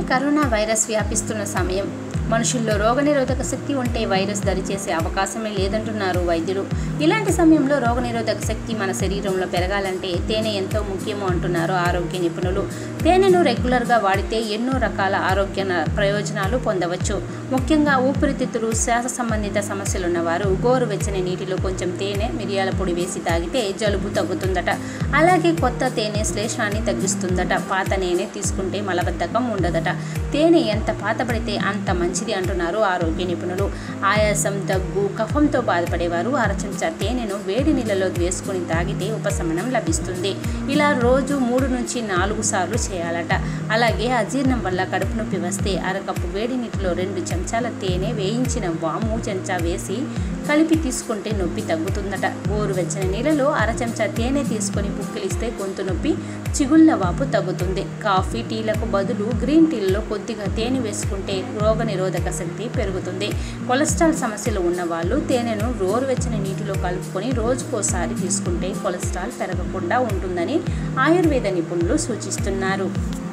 corona virus వ్యాపిస్తున్న సమయం మనుషుల్లో రోగనిరోధక శక్తి ఉంటే వైరస్ దరిచేసే అవకాశమే లేదంటున్నారు వైద్యులు ఇలాంటి సమయంలో రోగనిరోధక శక్తి మన శరీరంలో పెరగాలంటే తేనె ఎంతో ముఖ్యము అంటున్నారు ఆరోగ్య నిపుణులు తేనెను రెగ్యులర్గా వాడితే ఎన్నో రకాల ఆరోగ్య న- ప్రయోజనాలు పొందవచ్చు ముఖ్యంగా ఊపిరితిత్తులు శ్వాస సంబంధిత సమస్యలు ఉన్నవారు గోరువెచ్చని నీటిలో కొంచెం తేనె మిరియాల పొడి వేసి తాగితే జలుబు తగ్గుతుందట అలాగే కొత్త తేనె శ్లేషాన్ని తగ్గిస్తుందట పాత తేనె తీసుకుంటే మలబద్ధకం ఉండదట తేనె ఎంత పాతపడితే అంత మంచిది అంటున్నారు ఆరోగ్య నిపుణులు ఆయాసం దగ్గు కఫంతో బాధపడేవారు అర చెంచా తేనెను వేడి నీళ్ళలో వేసుకుని తాగితే ఉపశమనం లభిస్తుంది ఇలా రోజు మూడు నుంచి నాలుగు సార్లు చేయాలట అలాగే అజీర్ణం వల్ల కడుపు నొప్పి వస్తే అరకప్పు వేడి నీటిలో రెండు చెంచాల తేనె వేయించిన వాము చెంచా వేసి కలిపి తీసుకుంటే నొప్పి తగ్గుతుందట గోరువెచ్చని నీళ్ళలో అర చెంచా తేనె తీసుకొని పుక్కిలిస్తే గొంతు నొప్పి చిగుళ్ళ వాపు తగ్గుతుంది కాఫీ టీలకు బదులు గ్రీన్ టీలలో కొద్దిగా తేనె వేసుకుంటే రోగ నిరోధక శక్తి పెరుగుతుంది కొలెస్ట్రాల్ సమస్యలు ఉన్న వాళ్ళు తేనెను గోరువెచ్చని నీటిలో కలుపుకొని రోజుకోసారి తీసుకుంటే కొలెస్ట్రాల్ పెరగకుండా ఉంటుందని ఆయుర్వేద నిపుణులు సూచిస్తున్నారు